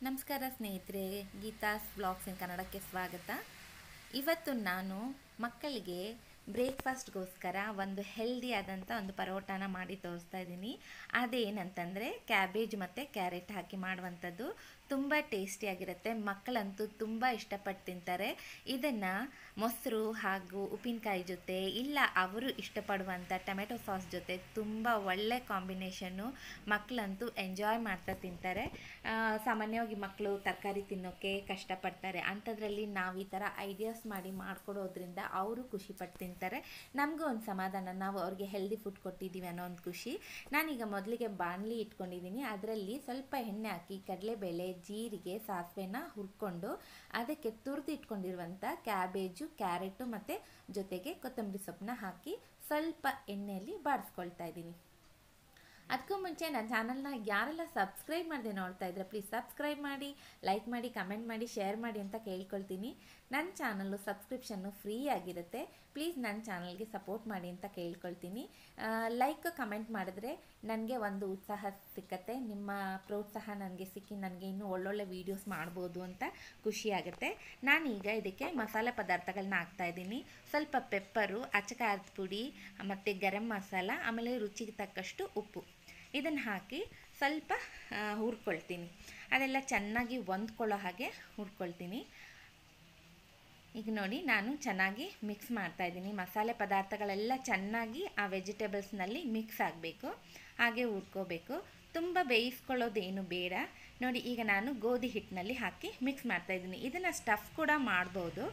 ನಮಸ್ಕಾರ ಸ್ನೇಹಿತರೆ ಗೀತಾಸ್ ಬ್ಲಾಗ್ಸ್ ಇನ್ ಕನ್ನಡಕ್ಕೆ ಸ್ವಾಗತ ಇವತ್ತು ನಾನು ಮಕ್ಕಳಿಗೆ ಬ್ರೇಕ್ಫಾಸ್ಟ್ಗೋಸ್ಕರ ಒಂದು ಹೆಲ್ದಿ ಆದಂಥ ಒಂದು ಪರೋಟಾನ ಮಾಡಿ ತೋರಿಸ್ತಾ ಇದ್ದೀನಿ ಅದೇನಂತಂದರೆ ಕ್ಯಾಬೇಜ್ ಮತ್ತು ಕ್ಯಾರೆಟ್ ಹಾಕಿ ಮಾಡುವಂಥದ್ದು ತುಂಬ ಟೇಸ್ಟಿಯಾಗಿರುತ್ತೆ ಮಕ್ಕಳಂತೂ ತುಂಬ ಇಷ್ಟಪಟ್ಟು ತಿಂತಾರೆ ಇದನ್ನು ಮೊಸರು ಹಾಗೂ ಉಪ್ಪಿನಕಾಯಿ ಜೊತೆ ಇಲ್ಲ ಅವರು ಇಷ್ಟಪಡುವಂಥ ಟೊಮೆಟೊ ಸಾಸ್ ಜೊತೆ ತುಂಬ ಒಳ್ಳೆ ಕಾಂಬಿನೇಷನ್ನು ಮಕ್ಕಳಂತೂ ಎಂಜಾಯ್ ಮಾಡ್ತಾ ತಿಂತಾರೆ ಆ, ಸಾಮಾನ್ಯವಾಗಿ ಮಕ್ಕಳು ತರಕಾರಿ ತಿನ್ನೋಕ್ಕೆ ಕಷ್ಟಪಡ್ತಾರೆ ಅಂಥದ್ರಲ್ಲಿ ನಾವು ಈ ಥರ ಐಡಿಯಾಸ್ ಮಾಡಿ ಮಾಡಿಕೊಡೋದ್ರಿಂದ ಅವರು ಖುಷಿಪಟ್ಟು ತಿಂತಾರೆ ನಮಗೂ ಒಂದು ಸಮಾಧಾನ ನಾವು ಅವ್ರಿಗೆ ಹೆಲ್ದಿ ಫುಡ್ ಕೊಟ್ಟಿದ್ದೀವಿ ಅನ್ನೋ ಒಂದು ಖುಷಿ ನಾನೀಗ ಮೊದಲಿಗೆ ಬಾಣಲಿ ಇಟ್ಕೊಂಡಿದ್ದೀನಿ ಅದರಲ್ಲಿ ಸ್ವಲ್ಪ ಎಣ್ಣೆ ಹಾಕಿ ಕಡಲೆಬೇಳೆ ಜೀರಿಗೆ ಸಾಸಿವೆನ ಹುರ್ಕೊಂಡು ಅದಕ್ಕೆ ತುರಿದು ಇಟ್ಕೊಂಡಿರುವಂಥ ಕ್ಯಾಬೇಜು ಕ್ಯಾರೆಟು ಮತ್ತು ಜೊತೆಗೆ ಕೊತ್ತಂಬರಿ ಸೊಪ್ಪನ್ನ ಹಾಕಿ ಸ್ವಲ್ಪ ಎಣ್ಣೆಯಲ್ಲಿ ಬಾಡಿಸ್ಕೊಳ್ತಾ ಇದ್ದೀನಿ ಅದಕ್ಕೂ ಮುಂಚೆ ನನ್ನ ಚಾನಲ್ನ ಯಾರೆಲ್ಲ ಸಬ್ಸ್ಕ್ರೈಬ್ ಮಾಡದೆ ನೋಡ್ತಾ ಇದ್ರೆ ಪ್ಲೀಸ್ ಸಬ್ಸ್ಕ್ರೈಬ್ ಮಾಡಿ ಲೈಕ್ ಮಾಡಿ ಕಮೆಂಟ್ ಮಾಡಿ ಶೇರ್ ಮಾಡಿ ಅಂತ ಕೇಳ್ಕೊಳ್ತೀನಿ ನನ್ನ ಚಾನಲ್ಲು ಸಬ್ಸ್ಕ್ರಿಪ್ಷನ್ನು ಫ್ರೀ ಆಗಿರುತ್ತೆ ಪ್ಲೀಸ್ ನನ್ನ ಚಾನಲ್ಗೆ ಸಪೋರ್ಟ್ ಮಾಡಿ ಅಂತ ಕೇಳ್ಕೊಳ್ತೀನಿ ಲೈಕ್ ಕಮೆಂಟ್ ಮಾಡಿದ್ರೆ ನನಗೆ ಒಂದು ಉತ್ಸಾಹ ಸಿಕ್ಕತ್ತೆ ನಿಮ್ಮ ಪ್ರೋತ್ಸಾಹ ನನಗೆ ಸಿಕ್ಕಿ ನನಗೆ ಇನ್ನೂ ಒಳ್ಳೊಳ್ಳೆ ವೀಡಿಯೋಸ್ ಮಾಡ್ಬೋದು ಅಂತ ಖುಷಿಯಾಗುತ್ತೆ ನಾನೀಗ ಇದಕ್ಕೆ ಮಸಾಲೆ ಪದಾರ್ಥಗಳನ್ನ ಹಾಕ್ತಾ ಇದ್ದೀನಿ ಸ್ವಲ್ಪ ಪೆಪ್ಪರು ಅಚ್ಚಕಾರದ ಪುಡಿ ಮತ್ತು ಗರಂ ಮಸಾಲ ಆಮೇಲೆ ರುಚಿಗೆ ತಕ್ಕಷ್ಟು ಉಪ್ಪು ಇದನ್ನು ಹಾಕಿ ಸ್ವಲ್ಪ ಆ, ಹುರ್ಕೊಳ್ತೀನಿ ಅದೆಲ್ಲ ಚೆನ್ನಾಗಿ ಹೊಂದ್ಕೊಳ್ಳೋ ಹಾಗೆ ಹುರ್ಕೊಳ್ತೀನಿ ಈಗ ನೋಡಿ ನಾನು ಚೆನ್ನಾಗಿ ಮಿಕ್ಸ್ ಮಾಡ್ತಾ ಇದ್ದೀನಿ ಮಸಾಲೆ ಪದಾರ್ಥಗಳೆಲ್ಲ ಚೆನ್ನಾಗಿ ಆ ವೆಜಿಟೇಬಲ್ಸ್ನಲ್ಲಿ ಮಿಕ್ಸ್ ಆಗಬೇಕು ಹಾಗೆ ಹುರ್ಕೋಬೇಕು ತುಂಬ ಬೇಯಿಸ್ಕೊಳ್ಳೋದೇನು ಬೇಡ ನೋಡಿ ಈಗ ನಾನು ಗೋಧಿ ಹಿಟ್ಟಿನಲ್ಲಿ ಹಾಕಿ ಮಿಕ್ಸ್ ಮಾಡ್ತಾ ಇದ್ದೀನಿ ಇದನ್ನು ಸ್ಟಫ್ ಕೂಡ ಮಾಡ್ಬೋದು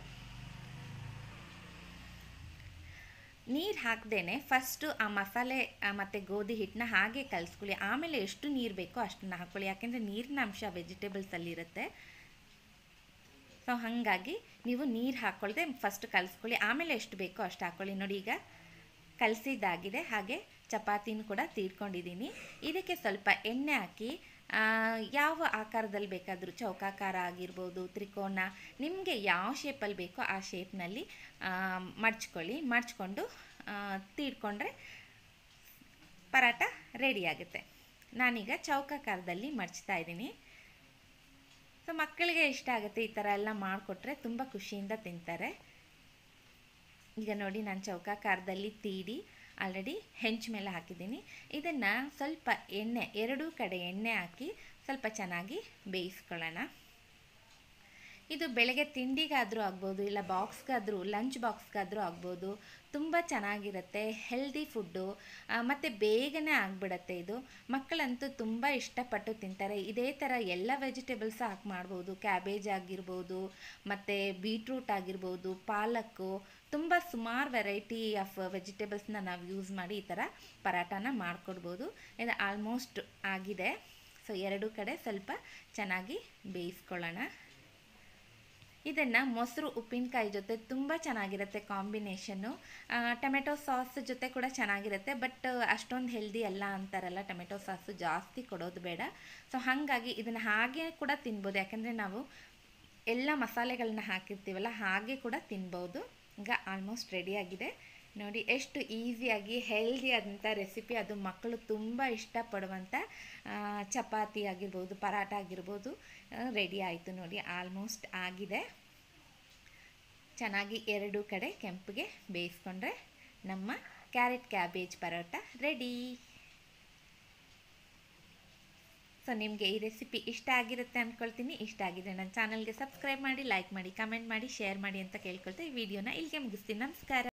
ನೀರು ಹಾಕ್ದೇನೆ ಫಸ್ಟು ಆ ಮಸಾಲೆ ಆ, ಮತ್ತು ಗೋಧಿ ಹಿಟ್ಟನ್ನ ಹಾಗೆ ಕಲಿಸ್ಕೊಳ್ಳಿ ಆಮೇಲೆ ಎಷ್ಟು ನೀರು ಬೇಕೋ ಅಷ್ಟನ್ನು ಹಾಕ್ಕೊಳ್ಳಿ ಯಾಕೆಂದರೆ ನೀರಿನ ಅಂಶ ವೆಜಿಟೇಬಲ್ಸಲ್ಲಿರುತ್ತೆ ಸೊ ಹಾಗಾಗಿ ನೀವು ನೀರು ಹಾಕ್ಕೊಳ್ದೆ ಫಸ್ಟ್ ಕಲಿಸ್ಕೊಳ್ಳಿ ಆಮೇಲೆ ಎಷ್ಟು ಬೇಕೋ ಅಷ್ಟು ಹಾಕ್ಕೊಳ್ಳಿ ನೋಡಿ ಈಗ ಕಲಸಿದ್ದಾಗಿದೆ ಹಾಗೆ ಚಪಾತಿನೂ ಕೂಡ ತೀಡ್ಕೊಂಡಿದ್ದೀನಿ ಇದಕ್ಕೆ ಸ್ವಲ್ಪ ಎಣ್ಣೆ ಹಾಕಿ ಆ, ಯಾವ ಆಕಾರದಲ್ಲಿ ಬೇಕಾದರೂ ಚೌಕಾಕಾರ ಆಗಿರ್ಬೋದು ತ್ರಿಕೋನ ನಿಮಗೆ ಯಾವ ಶೇಪಲ್ಲಿ ಬೇಕೋ ಆ ಶೇಪ್ನಲ್ಲಿ ಮಡ್ಚ್ಕೊಳ್ಳಿ ಮಡ್ಚ್ಕೊಂಡು ಆ, ತೀಡ್ಕೊಂಡ್ರೆ ಪರಾಟ ರೆಡಿ ಆಗುತ್ತೆ ನಾನೀಗ ಚೌಕಾಕಾರದಲ್ಲಿ ಮಡ್ಚ್ತಾ ಇದ್ದೀನಿ ಸೊ ಮಕ್ಕಳಿಗೆ ಇಷ್ಟ ಆಗುತ್ತೆ ಈ ಥರ ಎಲ್ಲ ಮಾಡಿಕೊಟ್ರೆ ತುಂಬ ಖುಷಿಯಿಂದ ತಿಂತಾರೆ ಈಗ ನೋಡಿ ನಾನು ಚೌಕಾಕಾರದಲ್ಲಿ ತೀಡಿ ಆಲ್ರೆಡಿ ಹೆಂಚು ಮೇಲೆ ಹಾಕಿದ್ದೀನಿ ಇದನ್ನು ಸ್ವಲ್ಪ ಎಣ್ಣೆ ಎರಡೂ ಕಡೆ ಎಣ್ಣೆ ಹಾಕಿ ಸ್ವಲ್ಪ ಚೆನ್ನಾಗಿ ಬೇಯಿಸ್ಕೊಳ್ಳೋಣ ಇದು ಬೆಳಗ್ಗೆ ತಿಂಡಿಗಾದರೂ ಆಗ್ಬೋದು ಇಲ್ಲ ಬಾಕ್ಸ್ಗಾದರೂ ಲಂಚ್ ಬಾಕ್ಸ್ಗಾದರೂ ಆಗ್ಬೋದು ತುಂಬ ಚೆನ್ನಾಗಿರುತ್ತೆ ಹೆಲ್ದಿ ಫುಡ್ಡು ಮತ್ತು ಬೇಗನೆ ಆಗಿಬಿಡತ್ತೆ ಇದು ಮಕ್ಕಳಂತೂ ತುಂಬ ಇಷ್ಟಪಟ್ಟು ತಿಂತಾರೆ ಇದೇ ಥರ ಎಲ್ಲ ವೆಜಿಟೇಬಲ್ಸ್ ಹಾಕಿ ಮಾಡ್ಬೋದು ಕ್ಯಾಬೇಜ್ ಆಗಿರ್ಬೋದು ಮತ್ತು ಬೀಟ್ರೂಟ್ ಆಗಿರ್ಬೋದು ಪಾಲಕ್ಕು ತುಂಬ ಸುಮಾರು ವೆರೈಟಿ ಆಫ್ ವೆಜಿಟೇಬಲ್ಸ್ನ ನಾವು ಯೂಸ್ ಮಾಡಿ ಈ ಥರ ಪರಾಟಾನ ಮಾಡಿಕೊಡ್ಬೋದು ಇದು ಆಲ್ಮೋಸ್ಟ್ ಆಗಿದೆ ಸೊ ಎರಡೂ ಕಡೆ ಸ್ವಲ್ಪ ಚೆನ್ನಾಗಿ ಬೇಯಿಸ್ಕೊಳ್ಳೋಣ ಇದನ್ನು ಮೊಸರು ಉಪ್ಪಿನಕಾಯಿ ಜೊತೆ ತುಂಬ ಚೆನ್ನಾಗಿರುತ್ತೆ ಕಾಂಬಿನೇಷನ್ನು ಟೊಮೆಟೊ ಸಾಸ್ ಜೊತೆ ಕೂಡ ಚೆನ್ನಾಗಿರುತ್ತೆ ಬಟ್ ಅಷ್ಟೊಂದು ಹೆಲ್ದಿ ಅಲ್ಲ ಅಂತಾರಲ್ಲ ಟೊಮೆಟೊ ಸಾಸು ಜಾಸ್ತಿ ಕೊಡೋದು ಬೇಡ ಸೊ ಹಾಗಾಗಿ ಇದನ್ನು ಹಾಗೆ ಕೂಡ ತಿನ್ಬೋದು ಯಾಕಂದರೆ ನಾವು ಎಲ್ಲ ಮಸಾಲೆಗಳನ್ನ ಹಾಕಿರ್ತೀವಲ್ಲ ಹಾಗೆ ಕೂಡ ತಿನ್ಬೋದು ಈಗ ಆಲ್ಮೋಸ್ಟ್ ರೆಡಿಯಾಗಿದೆ ನೋಡಿ ಎಷ್ಟು ಈಸಿಯಾಗಿ ಹೆಲ್ದಿ ಆದಂಥ ರೆಸಿಪಿ ಅದು ಮಕ್ಕಳು ತುಂಬ ಇಷ್ಟಪಡುವಂಥ ಆ, ಚಪಾತಿ ಆಗಿರ್ಬೋದು ಪರಾಟ ಆಗಿರ್ಬೋದು ರೆಡಿ ಆಯಿತು ನೋಡಿ ಆಲ್ಮೋಸ್ಟ್ ಆಗಿದೆ ಚೆನ್ನಾಗಿ ಎರಡೂ ಕಡೆ ಕೆಂಪಿಗೆ ಬೇಯಿಸ್ಕೊಂಡ್ರೆ ನಮ್ಮ carrot cabbage paratha ready so ನಿಮಗೆ ಈ ರೆಸಿಪಿ ಇಷ್ಟ ಆಗಿರುತ್ತೆ ಅಂದ್ಕೊಳ್ತೀನಿ ಇಷ್ಟ ಆಗಿದೆ ನನ್ನ ಚಾನಲ್ಗೆ ಸಬ್ಸ್ಕ್ರೈಬ್ ಮಾಡಿ ಲೈಕ್ ಮಾಡಿ ಕಮೆಂಟ್ ಮಾಡಿ ಶೇರ್ ಮಾಡಿ ಅಂತ ಕೇಳ್ಕೊಳ್ತಾ ಈ ವಿಡಿಯೋನ ಇಲ್ಲಿಗೆ ಮುಗಿಸ್ತೀನಿ ನಮಸ್ಕಾರ